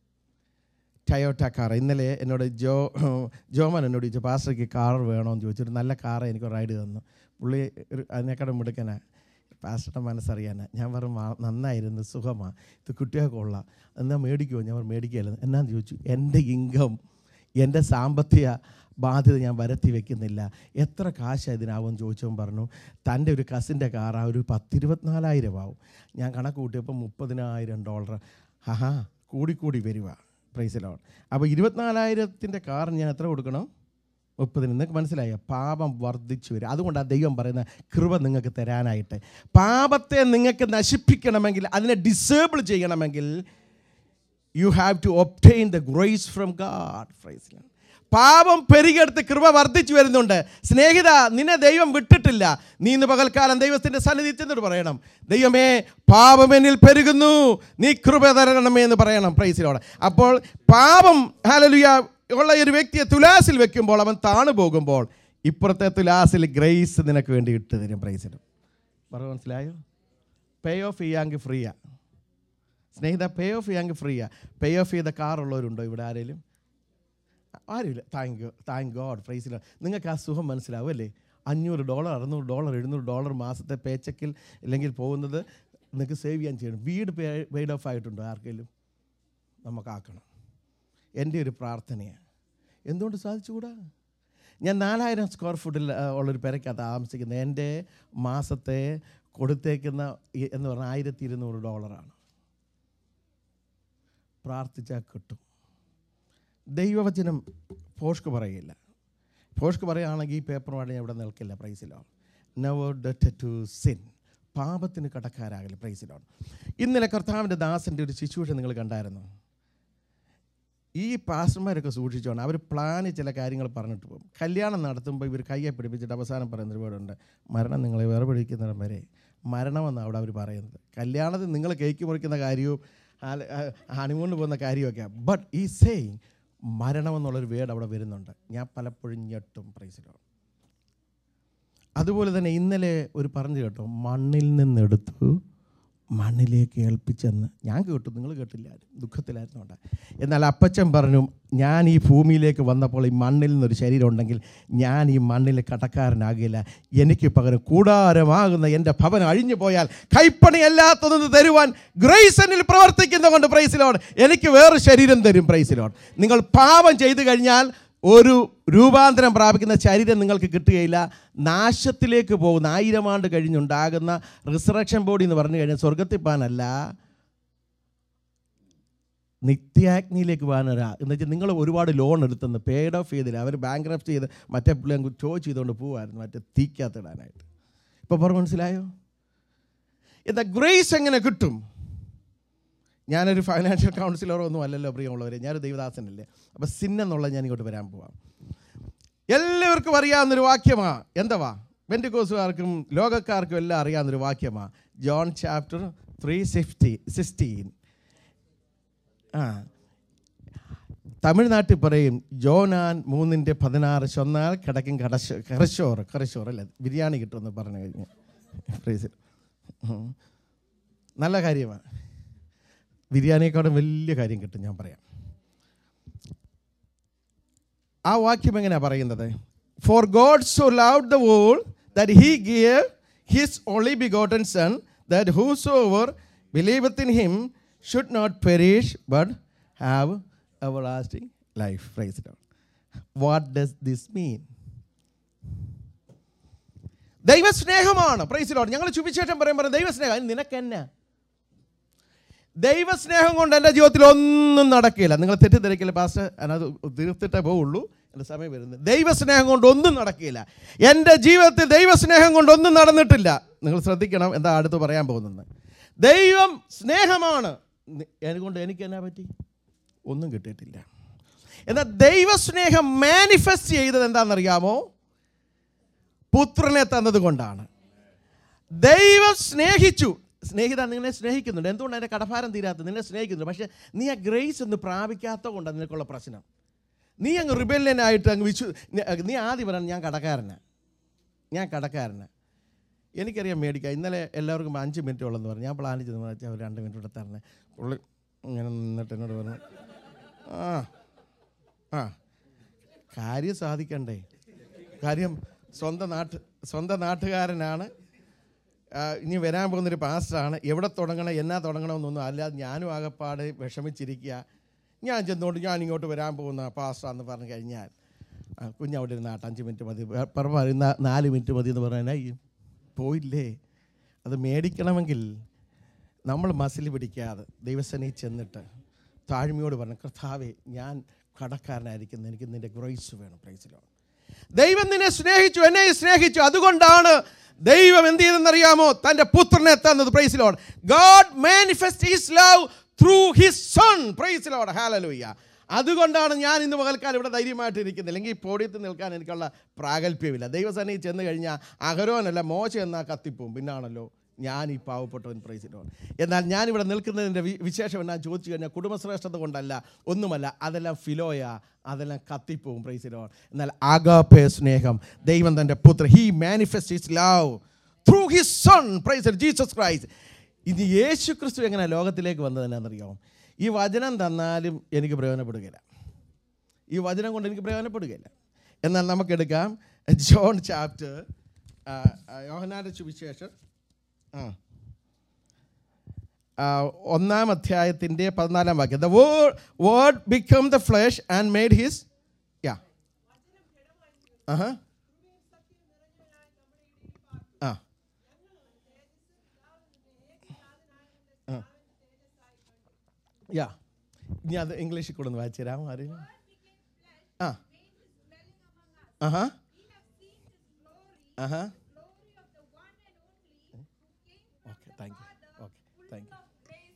ടയോട്ട കാർ ഇന്നലെ എന്നോട് ജോ ജോമൻ എന്നോട് ചോദിച്ചു പാസ്റ്റർക്ക് കാർ വേണമെന്ന് ചോദിച്ചു ഒരു നല്ല കാർ എനിക്ക് റൈഡ് തന്നു പുള്ളി ഒരു അതിനേക്കാളും മിടുക്കനാ പാസ്റ്ററുടെ മനസ്സറിയാനാ ഞാൻ പറഞ്ഞു "മാ- നന്നായിരുന്നു സുഖമാണ് ഇത് കുട്ടികൾക്ക് കൊള്ളാം എന്നാൽ മേടിക്കുമോ ഞാൻ പറഞ്ഞു മേടിക്കുകയല്ല എന്നാന്ന് ചോദിച്ചു എൻ്റെ ഇൻകം എൻ്റെ സാമ്പത്തിക ബാധ്യത ഞാൻ വരത്തി വെക്കുന്നില്ല എത്ര കാശ് ഇതിനാവും ചോദിച്ചവൻ പറഞ്ഞു തൻ്റെ ഒരു കസിൻ്റെ കാർ ആ ഒരു പത്തിരുപത്തിനാലായിരം ആവും ഞാൻ കണക്ക് കൂട്ടിയപ്പോൾ മുപ്പതിനായിരം ഡോളർ ആഹാ കൂടിക്കൂടി വരിക പ്രൈസിലോൺ അപ്പോൾ ഇരുപത്തിനാലായിരത്തിൻ്റെ കാർ ഞാൻ എത്ര കൊടുക്കണം മുപ്പതിന് നിങ്ങൾക്ക് മനസ്സിലായോ പാപം വർദ്ധിച്ചു വരും അതുകൊണ്ടാണ് ദൈവം പറയുന്ന കൃപ നിങ്ങൾക്ക് തരാനായിട്ട് പാപത്തെ നിങ്ങൾക്ക് നശിപ്പിക്കണമെങ്കിൽ അതിനെ ഡിസേബിൾ ചെയ്യണമെങ്കിൽ you have to obtain the grace from God praise പാപം പെരുകെടുത്ത് കൃപ വർദ്ധിച്ചു വരുന്നുണ്ട് സ്നേഹിത നിന്നെ ദൈവം വിട്ടിട്ടില്ല നീ ഇന്ന് പകൽക്കാലം ദൈവത്തിൻ്റെ സന്നിധി ചെന്നിട്ട് പറയണം ദൈവമേ പാപം എന്നിൽ പെരുകുന്നു നീ കൃപ തരണമേ എന്ന് പറയണം പ്രൈസിലോടെ അപ്പോൾ പാപം ഹാലലുയ ഉള്ള ഒരു വ്യക്തിയെ തുലാസിൽ വെക്കുമ്പോൾ അവൻ താണു പോകുമ്പോൾ ഇപ്പുറത്തെ തുലാസിൽ ഗ്രേസ് നിനക്ക് വേണ്ടി ഇട്ട് തരും പ്രൈസിലും പറഞ്ഞു മനസ്സിലായോ പേ ഓഫ് ചെയ്യാമെങ്കിൽ ഫ്രീയാ സ്നേഹിത പേ ഓഫ് ചെയ്യാമെങ്കിൽ ഫ്രീയാ പേ ഓഫ് ചെയ്ത കാറുള്ളവരുണ്ടോ ഇവിടെ ആരെങ്കിലും ആരുമില്ല thank you thank God praise the Lord നിങ്ങൾക്ക് ആ സുഖം മനസ്സിലാവും അല്ലേ അഞ്ഞൂറ് ഡോളർ അറുന്നൂറ് ഡോളർ എഴുന്നൂറ് ഡോളർ മാസത്തെ പേച്ചക്കിൽ അല്ലെങ്കിൽ പോകുന്നത് നിങ്ങൾക്ക് സേവ് ചെയ്യാൻ ചെയ്യണം വീട് പേ പെയ്ഡ് ഓഫ് ആയിട്ടുണ്ടോ ആർക്കെങ്കിലും നമുക്കാക്കണം എൻ്റെ ഒരു പ്രാർത്ഥനയാണ് എന്തുകൊണ്ട് സാധിച്ചുകൂടാ ഞാൻ നാലായിരം സ്ക്വയർ ഫുട്ടിൽ ആ, ഉള്ളൊരു പെരയ്ക്കകത്ത് താമസിക്കുന്നത് എൻ്റെ മാസത്തെ കൊടുത്തേക്കുന്ന ഈ- എന്ന് പറഞ്ഞാൽ ആയിരത്തി ഇരുന്നൂറ് ഡോളറാണ് പ്രാർത്ഥിച്ചാൽ കിട്ടും ദൈവവചനം ഫോഷ്ക്ക് പറയില്ല ഫോഷ്ക്ക് പറയുകയാണെങ്കിൽ ഈ പേപ്പറുമായിട്ട് ഞാൻ ഇവിടെ നിൽക്കില്ല praise the Lord never debt to sin പാപത്തിന് കടക്കാരാകില്ല പ്രൈസിലോ ഇന്നലെ കർത്താവിൻ്റെ ദാസൻ്റെ ഒരു ശുശ്രൂഷ നിങ്ങൾ കണ്ടായിരുന്നു ഈ പാസ്റ്റർമാരൊക്കെ സൂക്ഷിച്ചോണം അവർ പ്ലാന് ചില കാര്യങ്ങൾ പറഞ്ഞിട്ട് പോകും കല്യാണം നടത്തുമ്പോൾ ഇവർ കയ്യെ പിടിപ്പിച്ചിട്ട് അവസാനം പറയുന്നൊരു വീടുണ്ട് മരണം നിങ്ങളെ വേർപിടിക്കുന്നിടം വരെ മരണമെന്നാണ് അവിടെ അവർ പറയുന്നത് കല്യാണത്തിൽ നിങ്ങൾ കേക്ക് മുറിക്കുന്ന കാര്യവും ഹണിമൂണിന് പോകുന്ന കാര്യമൊക്കെയാണ് ബട്ട് ഈ സെയിങ് മരണം എന്നുള്ളൊരു വേർഡ് അവിടെ വരുന്നുണ്ട് ഞാൻ പലപ്പോഴും ഞെട്ടും പ്രൈസിലോ അതുപോലെ തന്നെ ഇന്നലെ ഒരു പറഞ്ഞു കേട്ടോ മണ്ണിൽ നിന്നെടുത്തു മണ്ണിലേക്ക് ഏൽപ്പിച്ചെന്ന് ഞാൻ കേട്ടു നിങ്ങൾ കേട്ടില്ല ആരും ദുഃഖത്തിലായിരുന്നു ഉണ്ട് എന്നാൽ അപ്പച്ചൻ പറഞ്ഞു ഞാൻ ഈ ഭൂമിയിലേക്ക് വന്നപ്പോൾ ഈ മണ്ണിൽ നിന്നൊരു ശരീരം ഉണ്ടെങ്കിൽ ഞാൻ ഈ മണ്ണിൽ കടക്കാരനാകില്ല എനിക്ക് പകരം കൂടാരമാകുന്ന എൻ്റെ ഭവനം അഴിഞ്ഞു പോയാൽ കൈപ്പണി അല്ലാത്തതെന്ന് തരുവാൻ ഗ്രേസനിൽ പ്രവർത്തിക്കുന്നതുകൊണ്ട് പ്രൈസിലോട് എനിക്ക് വേറെ ശരീരം തരും പ്രൈസിലോട് നിങ്ങൾ പാപം ചെയ്തു കഴിഞ്ഞാൽ ഒരു രൂപാന്തരം പ്രാപിക്കുന്ന ശരീരം നിങ്ങൾക്ക് കിട്ടുകയില്ല നാശത്തിലേക്ക് പോകുന്ന ആയിരം ആണ്ട് കഴിഞ്ഞുണ്ടാകുന്ന റിസറക്ഷൻ ബോഡി എന്ന് പറഞ്ഞു കഴിഞ്ഞാൽ സ്വർഗത്തിൽ പോകാനല്ല നിത്യാഗ്നിയിലേക്ക് പോകാനൊരാ എന്ന് വെച്ചാൽ നിങ്ങൾ ഒരുപാട് ലോൺ എടുത്തെന്ന് പേഡ് ഓഫ് ചെയ്തില്ല അവർ ബാങ്ക് ചെയ്ത് മറ്റേ പിള്ളേർ ചോദിച്ച് ചെയ്തുകൊണ്ട് പോവായിരുന്നു മറ്റേ തീക്കകത്തിടാനായിട്ട് ഇപ്പോൾ പറഞ്ഞു മനസ്സിലായോ എന്താ ഗ്രേസ് എങ്ങനെ കിട്ടും ഞാനൊരു ഫൈനാൻഷ്യൽ കൗൺസിലറോ ഒന്നും അല്ലല്ലോ പ്രിയമുള്ളവരെ ഞാനൊരു ദൈവദാസനല്ലേ അപ്പോൾ സിൻ എന്നുള്ള ഞാൻ ഇങ്ങോട്ട് വരാൻ പോവാം എല്ലാവർക്കും അറിയാവുന്നൊരു വാക്യമാ എന്തുവാ ബെൻഡിക്കോസുകാർക്കും ലോകക്കാർക്കും എല്ലാം അറിയാവുന്നൊരു വാക്യമാ John chapter three sixty sixteen ആ തമിഴ്നാട്ടിൽ പറയും ജോനാൻ മൂന്നിൻ്റെ പതിനാറ് ചൊന്നാൽ കിടക്കും കടശ കറശോറ് കറശോറ് അല്ലേ ബിരിയാണി കിട്ടുമെന്ന് പറഞ്ഞു കഴിഞ്ഞു പ്രൈസ് ഉം. നല്ല കാര്യമാണ് ബിരിയാണിയെക്കാളും വലിയ കാര്യം കിട്ടും ഞാൻ പറയാം ആ വാക്യം എങ്ങനെയാണ് പറയുന്നത് for God so love the world that he gave his only begotten son that whosoever believeth in him should not perish but have everlasting life praise what does this mean ദൈവസ്നേഹമാണ് praise Lord ഞങ്ങൾ ചുവിശേഷം പറയുമ്പോൾ ദൈവസ്നേഹം നിനക്കെന്നാ ദൈവസ്നേഹം കൊണ്ട് എൻ്റെ ജീവിതത്തിൽ ഒന്നും നടക്കില്ല നിങ്ങൾ തെറ്റിദ്ധരിക്കില്ല പാസ്റ്റർ അതിനകത്ത് തീർത്തിട്ടേ പോവുള്ളൂ എൻ്റെ സമയം വരുന്നത് ദൈവസ്നേഹം കൊണ്ട് ഒന്നും നടക്കില്ല എൻ്റെ ജീവിതത്തിൽ ദൈവസ്നേഹം കൊണ്ട് ഒന്നും നടന്നിട്ടില്ല നിങ്ങൾ ശ്രദ്ധിക്കണം എന്താ അടുത്ത് പറയാൻ പോകുന്നത് ദൈവം സ്നേഹമാണ് നി- അതുകൊണ്ട് എനിക്ക് എന്നാ പറ്റി ഒന്നും കിട്ടിയിട്ടില്ല എന്നാൽ ദൈവസ്നേഹം മാനിഫെസ്റ്റ് ചെയ്തത് എന്താണെന്നറിയാമോ പുത്രനെ തന്നത് കൊണ്ടാണ് ദൈവം സ്നേഹിച്ചു സ്നേഹിത നിന്നെ സ്നേഹിക്കുന്നുണ്ട് എന്തുകൊണ്ട് എൻ്റെ കടഭാരം തീരാത്തത് നിന്നെ സ്നേഹിക്കുന്നുണ്ട് പക്ഷേ നീ ആ ഗ്രേസ് ഒന്ന് പ്രാപിക്കാത്ത കൊണ്ടാണ് നിനക്കുള്ള പ്രശ്നം നീ അങ്ങ് റിബല്യനായിട്ട് അങ്ങ് വിശ്വ നീ- നീ ആദ്യം പറയണം ഞാൻ കടക്കാരനാണ് ഞാൻ കടക്കാരനാണ് എനിക്കറിയാം മേടിക്കാം ഇന്നലെ എല്ലാവർക്കും അഞ്ച് മിനിറ്റ് ഉള്ളെന്ന് പറഞ്ഞു ഞാൻ പ്ലാൻ ചെയ്തെന്ന് വെച്ചാൽ ഒരു രണ്ട് മിനിറ്റ് കൂടെ തരണേ പുള്ളി ഇങ്ങനെ നിന്നിട്ട് എന്നോട് പറഞ്ഞു ആ ആ കാര്യം സാധിക്കണ്ടേ കാര്യം സ്വന്തം നാട്ട് സ്വന്തം നാട്ടുകാരനാണ് ആ, ഇനി വരാൻ പോകുന്നൊരു പാസ്റ്ററാണ് എവിടെ തുടങ്ങണം എന്നാ തുടങ്ങണമെന്നൊന്നും അല്ലാതെ ഞാനും ആകപ്പാട് വിഷമിച്ചിരിക്കുക ഞാൻ ചെന്നുകൊണ്ട് ഞാൻ ഇങ്ങോട്ട് വരാൻ പോകുന്ന പാസ്റ്ററാന്ന് പറഞ്ഞു കഴിഞ്ഞാൽ ആ, കുഞ്ഞവിടെ ഇരുന്ന് ആട്ട് അഞ്ച് മിനിറ്റ് മതി പറ പറയുന്ന നാല് മിനിറ്റ് മതി എന്ന് പറഞ്ഞാൽ പോയില്ലേ അത് മേടിക്കണമെങ്കിൽ നമ്മൾ മസിൽ പിടിക്കാതെ ദൈവസനയിൽ ചെന്നിട്ട് താഴ്മയോട് പറഞ്ഞു കർത്താവേ ഞാൻ കടക്കാരനായിരിക്കുന്നു എനിക്ക് നിൻ്റെ ഗ്രേസ് വേണം പ്രൈസിലോ ദൈവം നിന്നെ സ്നേഹിച്ചു എന്നെ സ്നേഹിച്ചു അതുകൊണ്ടാണ് ദൈവം എന്ത് ചെയ്തെന്നറിയാമോ തൻ്റെ പുത്രനെ തന്നത് praise the Lord God manifest his love through his son praise the Lord hallelujah അതുകൊണ്ടാണ് ഞാൻ ഇന്ന് പകൽക്കാലം ഇവിടെ ധൈര്യമായിട്ട് ഇരിക്കുന്നത് അല്ലെങ്കിൽ ഈ പോഡിയത്തിൽ നിൽക്കാൻ എനിക്കുള്ള പ്രാഗൽഭ്യമില്ല ദൈവസനയിൽ ചെന്ന് കഴിഞ്ഞാൽ അഹരോനല്ല മോശ എന്നാ കത്തിപ്പോവും പിന്നാണല്ലോ ഞാൻ ഈ പാവപ്പെട്ടവൻ പ്രൈസിലോൺ എന്നാൽ ഞാനിവിടെ നിൽക്കുന്നതിൻ്റെ വി- വിശേഷം എന്നാ ചോദിച്ചു കഴിഞ്ഞാൽ കുടുംബശ്രേഷ്ഠത കൊണ്ടല്ല ഒന്നുമല്ല അതെല്ലാം ഫിലോയ അതെല്ലാം കത്തിപ്പോവും പ്രൈസിലോൺ എന്നാൽ ആഗാപേ സ്നേഹം ദൈവം തൻ്റെ പുത്ര he manifest his love through his son praise Jesus Christ ഇത് യേശു ക്രിസ്തു എങ്ങനെ ലോകത്തിലേക്ക് വന്നത് എന്നാണെന്നറിയാമോ ഈ വചനം തന്നാലും എനിക്ക് പ്രയോജനപ്പെടുകയില്ല ഈ വചനം കൊണ്ട് എനിക്ക് പ്രയോജനപ്പെടുകയില്ല എന്നാൽ നമുക്കെടുക്കാം ജോൺ ചാപ്റ്റർ യോഹനാന്റെ സുവിശേഷം ആ ആ, ഒന്നാം അധ്യായത്തിൻ്റെ പതിനാലാം വാക്യം the word word become the flesh and made his yeah ആഹാ ആ ആ. യാ ഇനി അത് ഇംഗ്ലീഷിൽ കൂടെ ഒന്ന് വായിച്ചു തരാമോ ആരെയും ആ ആഹാ ആഹാ okay thank you okay thank you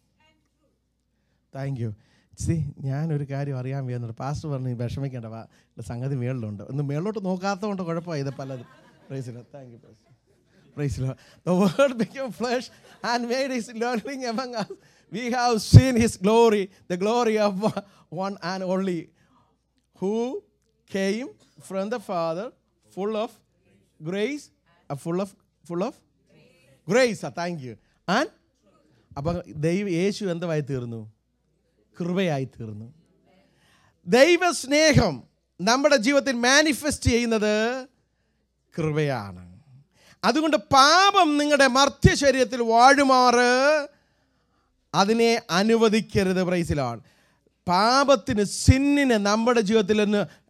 thank you see ഞാനൊരു കാര്യം അറിയാൻ വേണ്ടി പാസ്റ്റർ പറഞ്ഞു വിഷമിക്കേണ്ട വാ ഇത് സംഗതി മേളിലുണ്ട് ഒന്ന് മേളിലോട്ട് നോക്കാത്തതുകൊണ്ട് കുഴപ്പമായി ഇത് പലതും പ്രൈസിലോ താങ്ക് യു പ്രൈസിലോ the word became flesh and made his dwelling among us we have seen his glory the glory of one and only who came from the father full of grace uh, full of full of grace thank you and അപ്പം ദൈവ യേശു എന്തുമായി തീർന്നു കൃപയായി തീർന്നു ദൈവസ്നേഹം നമ്മുടെ ജീവിതത്തിൽ manifest ചെയ്യുന്നത് കൃപയാണ് അതുകൊണ്ട് പാപം നിങ്ങളുടെ മർത്യ ശരീരത്തിൽ വാഴുമാറ് അതിനെ അനുവദിക്കരുത് പ്രൈസിലാണ് പാപത്തിന് സിന്നിന് നമ്മുടെ ജീവിതത്തിൽ നിന്ന്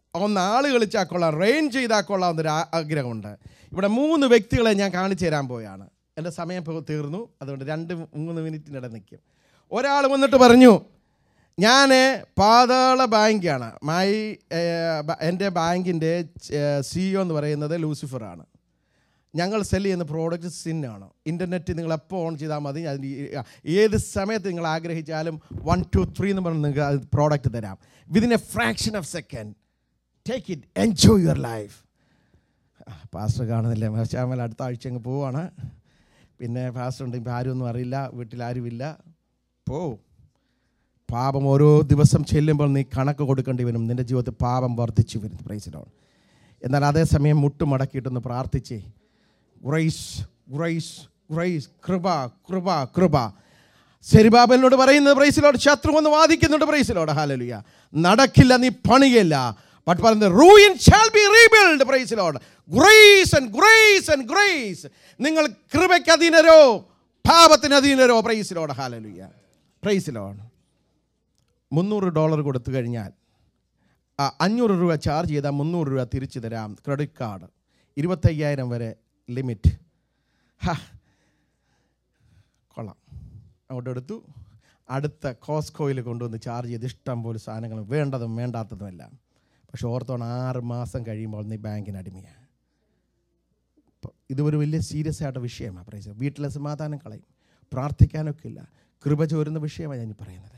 ഒന്ന് ആള് കളിച്ചാൽ കൊള്ളാം റെയിൻ ചെയ്താൽ കൊള്ളാം എന്നൊരു ആ- ആഗ്രഹമുണ്ട് ഇവിടെ മൂന്ന് വ്യക്തികളെ ഞാൻ കാണിച്ചു തരാൻ പോയാണ് എൻ്റെ സമയം ഇപ്പോൾ തീർന്നു അതുകൊണ്ട് രണ്ട് മൂന്ന് മിനിറ്റിനിടെ നിൽക്കും ഒരാൾ വന്നിട്ട് പറഞ്ഞു ഞാൻ പാതാള ബാങ്കാണ് മൈ ഏഹ്, ബ- എൻ്റെ ബാങ്കിൻ്റെ സിഇഒ എന്ന് പറയുന്നത് ലൂസിഫറാണ് ഞങ്ങൾ സെല് ചെയ്യുന്ന പ്രോഡക്റ്റ് സിന്നാണ് ഇൻ്റർനെറ്റ് നിങ്ങൾ എപ്പോൾ ഓൺ ചെയ്താൽ മതി അതിന് ഈ- ഏത് സമയത്ത് നിങ്ങൾ ആഗ്രഹിച്ചാലും വൺ ടു ത്രീ എന്ന് പറഞ്ഞ് നിങ്ങൾക്ക് അത് പ്രോഡക്റ്റ് തരാം within a fraction of second take it enjoy your life pastor കാണുന്നില്ല ശ്യാമൽ അടുത്ത ആഴ്ച അങ്ങ് പോവാണ് പിന്നെ പാസ്റ്റർ ഉണ്ട് ഇപ്പം ആരും ഒന്നും അറിയില്ല വീട്ടിൽ ആരുമില്ല പോ പാപം ഓരോ ദിവസം ചെല്ലുമ്പോൾ നീ കണക്ക് കൊടുക്കേണ്ടി വരും നിൻ്റെ ജീവിതത്തിൽ പാപം വർദ്ധിച്ചു വരും പ്രൈസിലാണ് എന്നാൽ അതേസമയം മുട്ടുമടക്കിയിട്ടൊന്ന് പ്രാർത്ഥിച്ചേ ഗ്രേസ് ഗ്രേസ് ഗ്രേസ് കൃപ കൃപ കൃപ സെരിബാബലിനോട് പറയുന്നത് പ്രൈസിലോട് ശത്രു ഒന്ന് വാദിക്കുന്നുണ്ട് പ്രൈസിലോട് ഹാലലുയ നടക്കില്ല നീ പണിയില്ല ബട്ട് പറയുന്നത് റൂയിൻ ഷാൽ ബി റീബിൽഡ് പ്രൈസിലോട് grace and grace and grace നിങ്ങൾ കൃപയ്ക്ക് അധീനരോ പാപത്തിന് അധീനരോ പ്രൈസിലോട് ഹാലലുയ പ്രൈസിലോട് മുന്നൂറ് ഡോളർ കൊടുത്തു കഴിഞ്ഞാൽ ആ, അഞ്ഞൂറ് രൂപ ചാർജ് ചെയ്താൽ മുന്നൂറ് രൂപ തിരിച്ചു തരാം ക്രെഡിറ്റ് കാർഡ് ഇരുപത്തയ്യായിരം വരെ ലിമിറ്റ് ഹാ കൊള്ളാം അങ്ങോട്ട് എടുത്തു അടുത്ത കോസ്കോയിൽ കൊണ്ടുവന്ന് ചാർജ് ചെയ്ത് ഇഷ്ടം പോലെ സാധനങ്ങൾ വേണ്ടതും വേണ്ടാത്തതുമെല്ലാം പക്ഷെ ഓർത്തോണം ആറ് മാസം കഴിയുമ്പോൾ നീ ബാങ്കിന് അടിമയാണ് ഇപ്പം ഇത് ഒരു വലിയ സീരിയസ് ആയിട്ട് വിഷയമാണ് പ്രൈസ് വീട്ടിലെ സമാധാനം കളയും പ്രാർത്ഥിക്കാനൊക്കെ ഇല്ല കൃപ ചോരുന്ന വിഷയമാണ് ഞാൻ ഈ പറയുന്നത്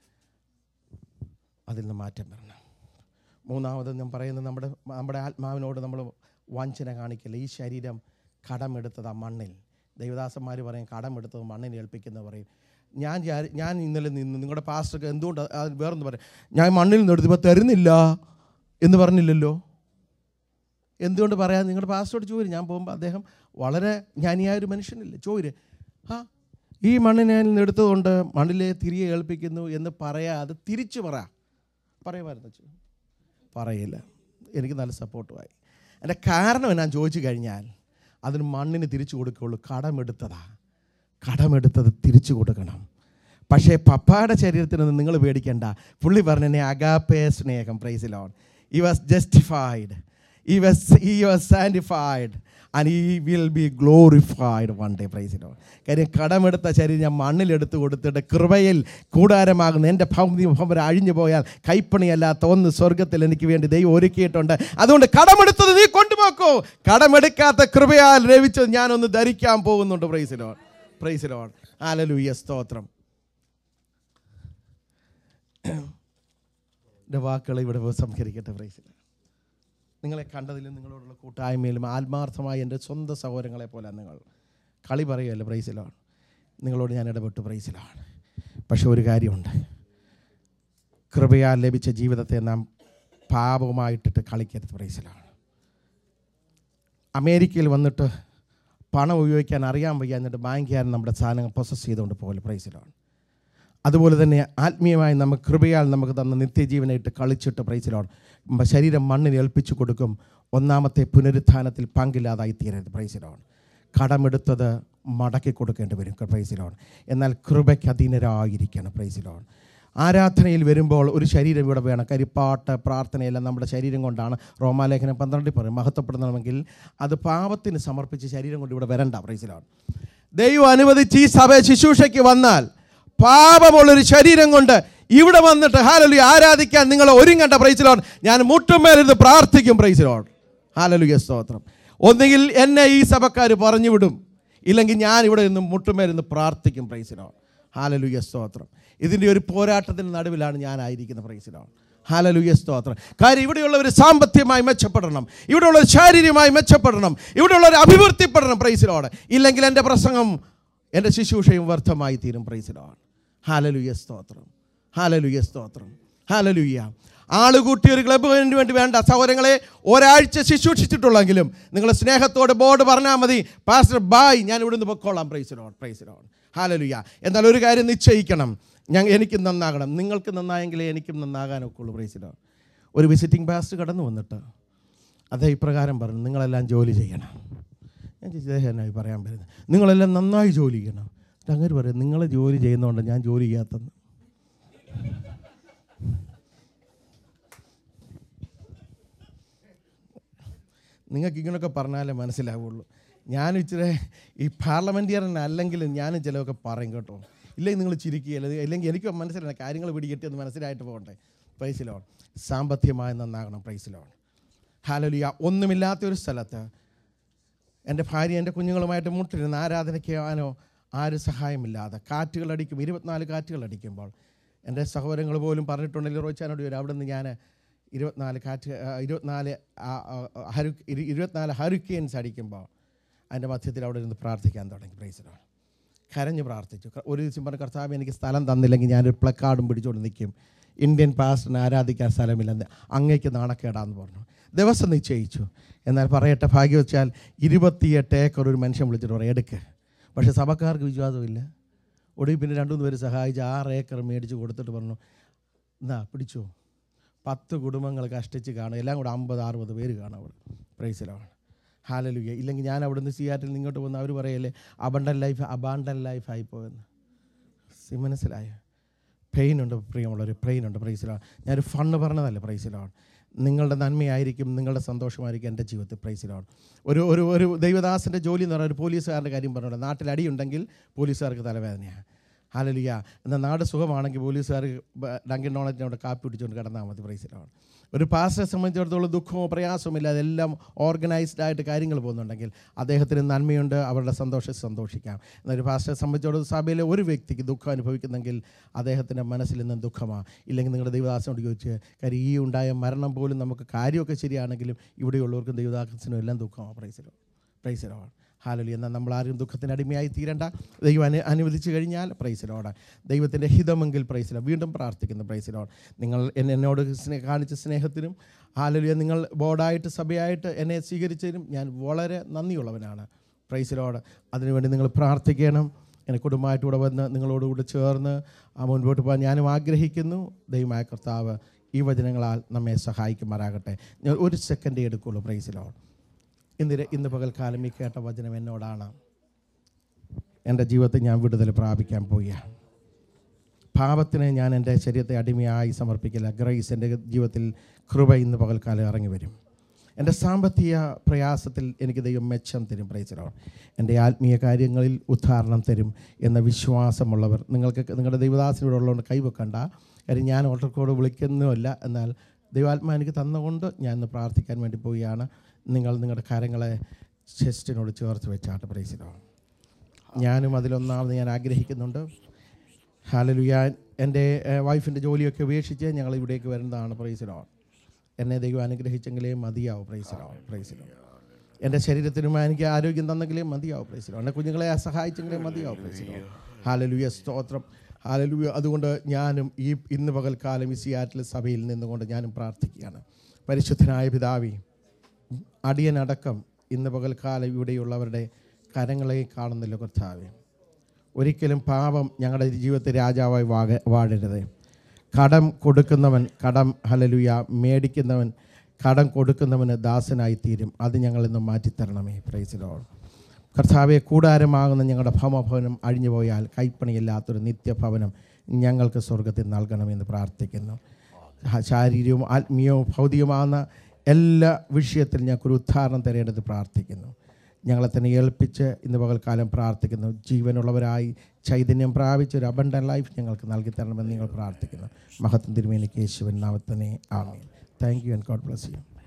അതിൽ നിന്ന് മാറ്റം വരണം മൂന്നാമത് ഞാൻ പറയുന്നത് നമ്മുടെ നമ്മുടെ ആത്മാവിനോട് നമ്മൾ വഞ്ചന കാണിക്കില്ല ഈ ശരീരം കടമെടുത്തത് ആ മണ്ണിൽ ദൈവദാസന്മാർ പറയും കടമെടുത്തത് മണ്ണിനെ ഏൽപ്പിക്കുന്ന പറയും ഞാൻ വിചാരി- ഞാൻ ഇന്നലെ നിന്ന് നിങ്ങളുടെ പാസ്റ്റർക്ക് എന്തുകൊണ്ട് അത് വേറൊന്ന് പറയും ഞാൻ മണ്ണിൽ നിന്ന് എടുത്തപ്പോൾ തരുന്നില്ല എന്ന് പറഞ്ഞില്ലല്ലോ എന്തുകൊണ്ട് പറയാം നിങ്ങളുടെ പാസ്റ്റോട് ചോര് ഞാൻ പോകുമ്പോൾ അദ്ദേഹം വളരെ ജ്ഞാനിയായ ഒരു മനുഷ്യനല്ലേ ചോര് ആ ഈ മണ്ണിനെ നിന്ന് എടുത്തതുകൊണ്ട് മണ്ണിലെ തിരികെ ഏൽപ്പിക്കുന്നു എന്ന് പറയാതെ തിരിച്ചു പറ പറയുമായിരുന്നു അച്ഛൻ പറയില്ല എനിക്ക് നല്ല സപ്പോർട്ടുമായി എൻ്റെ കാരണം എന്നാ ചോദിച്ചു കഴിഞ്ഞാൽ അതിന് മണ്ണിന് തിരിച്ചു കൊടുക്കുകയുള്ളൂ കടമെടുത്തതാ കടമെടുത്തത് തിരിച്ചു കൊടുക്കണം പക്ഷേ പപ്പായുടെ ശരീരത്തിനൊന്നും നിങ്ങൾ പേടിക്കണ്ട പുള്ളി പറഞ്ഞ എന്നെ അഗാപ്പേ സ്നേഹം പ്രൈസിലോൺ he was justified he was he was sanctified and he will be glorified one day പ്രൈസിലോൺ കാര്യം കടമെടുത്ത ശരീരം ഞാൻ മണ്ണിലെടുത്ത് കൊടുത്തിട്ട് കൃപയിൽ കൂടാരമാകുന്ന എൻ്റെ ഭൗതിക ഭവനം അഴിഞ്ഞു പോയാൽ കൈപ്പണിയല്ലാത്ത ഒന്ന് സ്വർഗത്തിൽ എനിക്ക് വേണ്ടി ദൈവം ഒരുക്കിയിട്ടുണ്ട് അതുകൊണ്ട് കടമെടുത്തത് നീ കൊണ്ടുപോക്കോ കടമെടുക്കാത്ത കൃപയാൽ ലഭിച്ചത് ഞാനൊന്ന് ധരിക്കാൻ പോകുന്നുണ്ട് പ്രൈസിലോൺ പ്രൈസിലോൺ ആലലുയ്യ സ്തോത്രം എൻ്റെ വാക്കുകൾ ഇവിടെ സംഹരിക്കട്ടെ പ്രൈസിലോൺ നിങ്ങളെ കണ്ടതിലും നിങ്ങളോടുള്ള കൂട്ടായ്മയിലും ആത്മാർത്ഥമായി എൻ്റെ സ്വന്തം സഹോദരങ്ങളെ പോലെ നിങ്ങൾ കളി പറയുമല്ലോ പ്രൈസിലാണ് നിങ്ങളോട് ഞാൻ ഇടപെട്ട് പ്രൈസിലാണ് പക്ഷെ ഒരു കാര്യമുണ്ട് കൃപയാൽ ലഭിച്ച ജീവിതത്തെ നാം പാപവുമായിട്ടിട്ട് കളിക്കരുത് പ്രൈസിലാണ് അമേരിക്കയിൽ വന്നിട്ട് പണം ഉപയോഗിക്കാൻ അറിയാൻ വയ്യ എന്നിട്ട് ബാങ്കുകാരൻ നമ്മുടെ സാധനങ്ങൾ പ്രൊസസ് ചെയ്തുകൊണ്ട് പോകല് പ്രൈസിലാണ് അതുപോലെ തന്നെ ആത്മീയമായി നമുക്ക് കൃപയാൽ നമുക്ക് തന്ന നിത്യജീവനായിട്ട് കളിച്ചിട്ട് പ്രൈസിലോൺ ശരീരം മണ്ണിന് ഏൽപ്പിച്ചു കൊടുക്കും ഒന്നാമത്തെ പുനരുത്ഥാനത്തിൽ പങ്കില്ലാതായി തീരരുത് പ്രൈസിലോൺ കടമെടുത്തത് മടക്കി കൊടുക്കേണ്ടി വരും പ്രൈസിലോൺ എന്നാൽ കൃപയ്ക്ക് അധീനരായിരിക്കണം പ്രൈസിലോൺ ആരാധനയിൽ വരുമ്പോൾ ഒരു ശരീരം ഇവിടെ വേണം കരിപ്പാട്ട് പ്രാർത്ഥനയെല്ലാം നമ്മുടെ ശരീരം കൊണ്ടാണ് റോമാലേഖനം പന്ത്രണ്ടിൽ പറയും മഹത്വപ്പെടണമെങ്കിൽ അത് പാപത്തിന് സമർപ്പിച്ച് ശരീരം കൊണ്ട് ഇവിടെ വരണ്ട പ്രൈസിലോൺ ദൈവം അനുവദിച്ച് ഈ സഭ ശുശ്രൂഷയ്ക്ക് വന്നാൽ പാപമുള്ളൊരു ശരീരം കൊണ്ട് ഇവിടെ വന്നിട്ട് ഹാലലു ആരാധിക്കാൻ നിങ്ങൾ ഒരുങ്ങണ്ട പ്രൈസിലോൺ ഞാൻ മുട്ടുമേലിരുന്ന് പ്രാർത്ഥിക്കും പ്രൈസിലോൺ ഹാലലുയ സ്തോത്രം ഒന്നുകിൽ എന്നെ ഈ സഭക്കാർ പറഞ്ഞു വിടും ഇല്ലെങ്കിൽ ഞാൻ ഇവിടെ നിന്ന് മുട്ടുമേലിരുന്ന് പ്രാർത്ഥിക്കും പ്രൈസിലോൺ ഹാലലുയ സ്തോത്രം ഇതിൻ്റെ ഒരു പോരാട്ടത്തിന് നടുവിലാണ് ഞാനായിരിക്കുന്ന പ്രൈസിലോൺ ഹാലലുയ സ്തോത്രം കാര്യം ഇവിടെയുള്ളവർ സാമ്പത്തികമായി മെച്ചപ്പെടണം ഇവിടെയുള്ളവർ ശാരീരികമായി മെച്ചപ്പെടണം ഇവിടെയുള്ളവർ അഭിവൃദ്ധിപ്പെടണം പ്രൈസിലോട് ഇല്ലെങ്കിൽ എൻ്റെ പ്രസംഗം എൻ്റെ ശുശ്രൂഷയും വ്യർത്ഥമായി തീരും പ്രൈസിലോൺ ഹാലലുയ സ്തോത്രം ഹാലലുയ സ്തോത്രം ഹാലലുയ്യ ആളുകൂട്ടി ഒരു ക്ലബിന് വേണ്ടി വേണ്ട സഹോദരങ്ങളെ ഒരാഴ്ച ശുശ്രൂഷിച്ചിട്ടുള്ളെങ്കിലും നിങ്ങൾ സ്നേഹത്തോടെ ബോർഡ് പറഞ്ഞാൽ മതി പാസ്റ്റർ ബായ് ഞാൻ ഇവിടുന്ന് പൊക്കോളാം പ്രൈസിലോൺ പ്രൈസിലോൺ ഹാലലുയ്യ എന്നാൽ ഒരു കാര്യം നിശ്ചയിക്കണം ഞാൻ എനിക്ക് നന്നാകണം നിങ്ങൾക്ക് നന്നായെങ്കിലേ എനിക്കും നന്നാകാനൊക്കെ ഉള്ളൂ പ്രൈസിലോൺ ഒരു വിസിറ്റിംഗ് പാസ്റ്റ് കടന്നു വന്നിട്ട് അദ്ദേഹം ഇപ്രകാരം പറഞ്ഞു നിങ്ങളെല്ലാം ജോലി ചെയ്യണം ഞാൻ ചോദിച്ചു "ഇദ്ദേഹം എന്നായി പറയാൻ പറ്റുന്നത് നിങ്ങളെല്ലാം നന്നായി ജോലി ചെയ്യണം എന്നിട്ട് അങ്ങനെ പറയും നിങ്ങൾ ജോലി ചെയ്യുന്നതുകൊണ്ട് ഞാൻ ജോലി ചെയ്യാത്തെന്ന് നിങ്ങൾക്ക് ഇങ്ങനെയൊക്കെ പറഞ്ഞാലേ മനസ്സിലാവുള്ളൂ ഞാൻ ഇച്ചിരി ഈ പാർലമെൻറ്റേറിയൻ അല്ലെങ്കിലും ഞാനും ചിലതൊക്കെ പറയും കേട്ടോ ഇല്ലെങ്കിൽ നിങ്ങൾ ചിരിക്കുകയല്ല ഇല്ലെങ്കിൽ എനിക്ക് മനസ്സിലായി കാര്യങ്ങൾ പിടികിട്ടിയെന്ന് മനസ്സിലായിട്ട് പോകണ്ടേ പ്രൈസിലോൺ സാമ്പത്തികമായി നന്നാകണം പ്രൈസിലോൺ ഹാലലിയ ഒന്നുമില്ലാത്ത ഒരു സ്ഥലത്ത് എൻ്റെ ഭാര്യ എൻ്റെ കുഞ്ഞുങ്ങളുമായിട്ട് മുട്ടിരുന്ന് ആരാധനയ്ക്കാനോ ആരും സഹായമില്ലാതെ കാറ്റുകളടിക്കും ഇരുപത്തിനാല് കാറ്റുകളടിക്കുമ്പോൾ എൻ്റെ സഹോദരങ്ങൾ പോലും പറഞ്ഞിട്ടുണ്ടെങ്കിൽ റോച്ചാനോട് വരും അവിടെ നിന്ന് ഞാൻ ഇരുപത്തിനാല് കാറ്റ് ആ, ഇരുപത്തിനാല് ആ, ആ, ഹരു ഇരു- ഇരുപത്തിനാല് ഹരിക്കെയിൻസ് അടിക്കുമ്പോൾ അതിൻ്റെ മധ്യത്തിൽ അവിടെ ഇരുന്ന് പ്രാർത്ഥിക്കാൻ തുടങ്ങി പ്രൈസിലാണ് കരഞ്ഞ് പ്രാർത്ഥിച്ചു ക- ഒരു ദിവസം പറഞ്ഞ കർത്താവ് എനിക്ക് സ്ഥലം തന്നില്ലെങ്കിൽ ഞാനൊരു പ്ലക്കാർഡും പിടിച്ചുകൊണ്ട് നിൽക്കും ഇന്ത്യൻ പാസ്റ്റിനെ ആരാധിക്കാൻ സ്ഥലമില്ലെന്ന് അങ്ങേക്ക് നാണക്കേടാന്ന് പറഞ്ഞു ദിവസം നിശ്ചയിച്ചു എന്നാൽ പറയട്ടെ ഭാഗ്യം വെച്ചാൽ ഇരുപത്തിയെട്ട് ഏക്കർ ഒരു മനുഷ്യൻ വിളിച്ചിട്ട് പറയും എടുക്ക് പക്ഷേ സഭക്കാർക്ക് വിശ്വാസമില്ല ഒടുവിൽ പിന്നെ രണ്ടു മൂന്ന് പേര് സഹായിച്ച് ആറ് ഏക്കർ മേടിച്ച് കൊടുത്തിട്ട് പറഞ്ഞു എന്നാ പിടിച്ചോ പത്ത് കുടുംബങ്ങൾ കഷ്ടിച്ച് കാണും എല്ലാം കൂടെ അമ്പത് അറുപത് പേര് കാണും അവിടെ പ്രൈസിലാണ് ഹാലലുക ഇല്ലെങ്കിൽ ഞാൻ അവിടുന്ന് സിയാറ്റിൽ ഇങ്ങോട്ട് വന്ന് അവർ പറയല്ലേ അബണ്ടൻ ലൈഫ് അബാണ്ടൻ ലൈഫ് ആയിപ്പോയെന്ന് സി മനസ്സിലായോ പെയിൻ ഉണ്ട് പ്രിയമുള്ളൊരു പെയിൻ ഉണ്ട് പ്രൈസിലാണ് ഞാനൊരു ഫണ്ണ് പറഞ്ഞതല്ല പ്രൈസിലാണ് നിങ്ങളുടെ നന്മയായിരിക്കും നിങ്ങളുടെ സന്തോഷമായിരിക്കും എൻ്റെ ജീവിതത്തിൽ പ്രൈസിലാണ് ഒരു ഒരു ഒരു ദൈവദാസൻ്റെ ജോലി എന്ന് പറഞ്ഞാൽ ഒരു പോലീസുകാരൻ്റെ കാര്യം പറഞ്ഞല്ലോ നാട്ടിൽ അടിയുണ്ടെങ്കിൽ പോലീസുകാർക്ക് തലവേദനയാണ് ഹാലലിയ എന്നാൽ നാട് സുഖമാണെങ്കിൽ പോലീസുകാർ ഡങ്കിൻ ഡോണറ്റിനോട് കാപ്പി പിടിച്ചുകൊണ്ട് കിടന്നാൽ മതി പ്രൈസിലാണ് ഒരു പാസ്റ്ററെ സംബന്ധിച്ചിടത്തോളം ദുഃഖമോ പ്രയാസമോ ഇല്ല അതെല്ലാം ഓർഗനൈസ്ഡ് ആയിട്ട് കാര്യങ്ങൾ പോകുന്നുണ്ടെങ്കിൽ അദ്ദേഹത്തിന് നന്മയുണ്ട് അവരുടെ സന്തോഷം സന്തോഷിക്കാം എന്നാൽ ഒരു പാസ്റ്ററെ സംബന്ധിച്ചിടത്തോളം സഭയിലെ ഒരു വ്യക്തിക്ക് ദുഃഖം അനുഭവിക്കുന്നെങ്കിൽ അദ്ദേഹത്തിൻ്റെ മനസ്സിൽ നിന്നും ദുഃഖമാണ് ഇല്ലെങ്കിൽ നിങ്ങളുടെ ദൈവദാസനോട് ചോദിച്ച് കാര്യം ഈ ഉണ്ടായ മരണം പോലും നമുക്ക് കാര്യമൊക്കെ ശരിയാണെങ്കിലും ഇവിടെയുള്ളവർക്കും ദൈവദാസനും എല്ലാം ദുഃഖമാണ് പ്രൈസിലോ പ്രൈസിലോണ് ഹാലലി എന്നാൽ നമ്മൾ ആരും ദുഃഖത്തിന് അടിമയായി തീരണ്ട ദൈവം അനു അനുവദിച്ചു കഴിഞ്ഞാൽ പ്രൈസിലോട് ദൈവത്തിൻ്റെ ഹിതമെങ്കിൽ പ്രൈസിലോ വീണ്ടും പ്രാർത്ഥിക്കുന്ന പ്രൈസിലോട് നിങ്ങൾ എന്നെ എന്നോട് സ്നേഹ കാണിച്ച സ്നേഹത്തിനും ഹാലലിയ നിങ്ങൾ ബോർഡായിട്ട് സഭയായിട്ട് എന്നെ സ്വീകരിച്ചതിനും ഞാൻ വളരെ നന്ദിയുള്ളവനാണ് പ്രൈസിലോട് അതിനുവേണ്ടി നിങ്ങൾ പ്രാർത്ഥിക്കണം എൻ്റെ കുടുംബമായിട്ട് ഇവിടെ വന്ന് നിങ്ങളോടുകൂടെ ചേർന്ന് ആ മുൻപോട്ട് പോകാൻ ഞാനും ആഗ്രഹിക്കുന്നു ദൈവമായ കർത്താവ് ഈ വചനങ്ങളാൽ നമ്മെ സഹായിക്കുമാറാകട്ടെ ഞാൻ ഒരു സെക്കൻഡേ എടുക്കുള്ളൂ പ്രൈസിലോട് ഇന്ന് ര- ഇന്ന് പകൽക്കാലം ഈ കേട്ട വചനം എന്നോടാണ് എൻ്റെ ജീവിതത്തിൽ ഞാൻ വിടുതൽ പ്രാപിക്കാൻ പോയ പാപത്തിന് ഞാൻ എൻ്റെ ശരീരത്തെ അടിമയായി സമർപ്പിക്കില്ല ഗ്രേസ് എൻ്റെ ജീവിതത്തിൽ കൃപ ഇന്ന് പകൽക്കാലം ഇറങ്ങി വരും എൻ്റെ സാമ്പത്തിക പ്രയാസത്തിൽ എനിക്ക് ദൈവം മെച്ചം തരും പ്രൈസിലാണ് എൻ്റെ ആത്മീയ കാര്യങ്ങളിൽ ഉദ്ധാരണം തരും എന്ന വിശ്വാസമുള്ളവർ നിങ്ങൾക്ക് നിങ്ങളുടെ ദൈവദാസനോട് ഉള്ളതുകൊണ്ട് കൈവെക്കണ്ട കാര്യം ഞാൻ ഓട്ടർക്കോട് വിളിക്കുന്നുമല്ല എന്നാൽ ദൈവാത്മാ എനിക്ക് തന്നുകൊണ്ട് ഞാൻ ഇന്ന് പ്രാർത്ഥിക്കാൻ വേണ്ടി പോവുകയാണ് നിങ്ങൾ നിങ്ങളുടെ കാര്യങ്ങളെ ചെസ്റ്റിനോട് ചേർത്ത് വെച്ചാട്ട് പ്രൈസിലാണ് ഞാനും അതിലൊന്നാമത് ഞാൻ ആഗ്രഹിക്കുന്നുണ്ട് ഹാലലുയ എൻ്റെ വൈഫിൻ്റെ ജോലിയൊക്കെ ഉപേക്ഷിച്ച് ഞങ്ങൾ ഇവിടേക്ക് വരുന്നതാണ് പ്രൈസിലോൺ എന്നെ ദൈവം അനുഗ്രഹിച്ചെങ്കിലേ മതിയാവും പ്രൈസിലോൺ പ്രൈസിലോൺ എൻ്റെ ശരീരത്തിനും എനിക്ക് ആരോഗ്യം തന്നെങ്കിലേ മതിയാവും പ്രൈസിലോൺ എൻ്റെ കുഞ്ഞുങ്ങളെ സഹായിച്ചെങ്കിലേ മതിയാവും പ്രൈസിലോൺ ഹാലലുയ സ്തോത്രം ഹാലലുയ അതുകൊണ്ട് ഞാനും ഈ ഇന്ന് പകൽക്കാലം ഈ സിയാറ്റിൽ സഭയിൽ നിന്നുകൊണ്ട് ഞാനും പ്രാർത്ഥിക്കുകയാണ് പരിശുദ്ധനായ പിതാവി അടിയനടക്കം ഇന്ന് പകൽക്കാലം ഇവിടെയുള്ളവരുടെ കരങ്ങളെ കാണുന്നില്ല കർത്താവേ ഒരിക്കലും പാപം ഞങ്ങളുടെ ജീവിതത്തിൽ രാജാവായി വാഴ വാഴരുത് കടം കൊടുക്കുന്നവൻ കടം ഹലലുയ മേടിക്കുന്നവൻ കടം കൊടുക്കുന്നവന് ദാസനായി തീരും അത് ഞങ്ങളിൽ നിന്ന് മാറ്റിത്തരണമേ പ്രൈസിലോ കർത്താവെ കൂടാരമാകുന്ന ഞങ്ങളുടെ ഭവമഭവനം അഴിഞ്ഞുപോയാൽ കൈപ്പണിയില്ലാത്തൊരു നിത്യഭവനം ഞങ്ങൾക്ക് സ്വർഗത്തിൽ നൽകണമെന്ന് പ്രാർത്ഥിക്കുന്നു ഹ- ശാരീരികവും ആത്മീയവും ഭൗതികമാകുന്ന എല്ലാ വിഷയത്തിലും ഞങ്ങൾക്കൊരു ഉദ്ധാരണം തരേണ്ടത് പ്രാർത്ഥിക്കുന്നു ഞങ്ങളെ തന്നെ ഏൽപ്പിച്ച് ഇന്ന് പകൽക്കാലം പ്രാർത്ഥിക്കുന്നു ജീവനുള്ളവരായി ചൈതന്യം പ്രാപിച്ച് ഒരു അബണ്ടൻ ലൈഫ് ഞങ്ങൾക്ക് നൽകി തരണമെന്ന് നിങ്ങൾ പ്രാർത്ഥിക്കുന്നു മഹത്വം തിരുമേനിക്ക് യേശുവൻ നാമത്തനെ ആമേൻ thank you and God bless U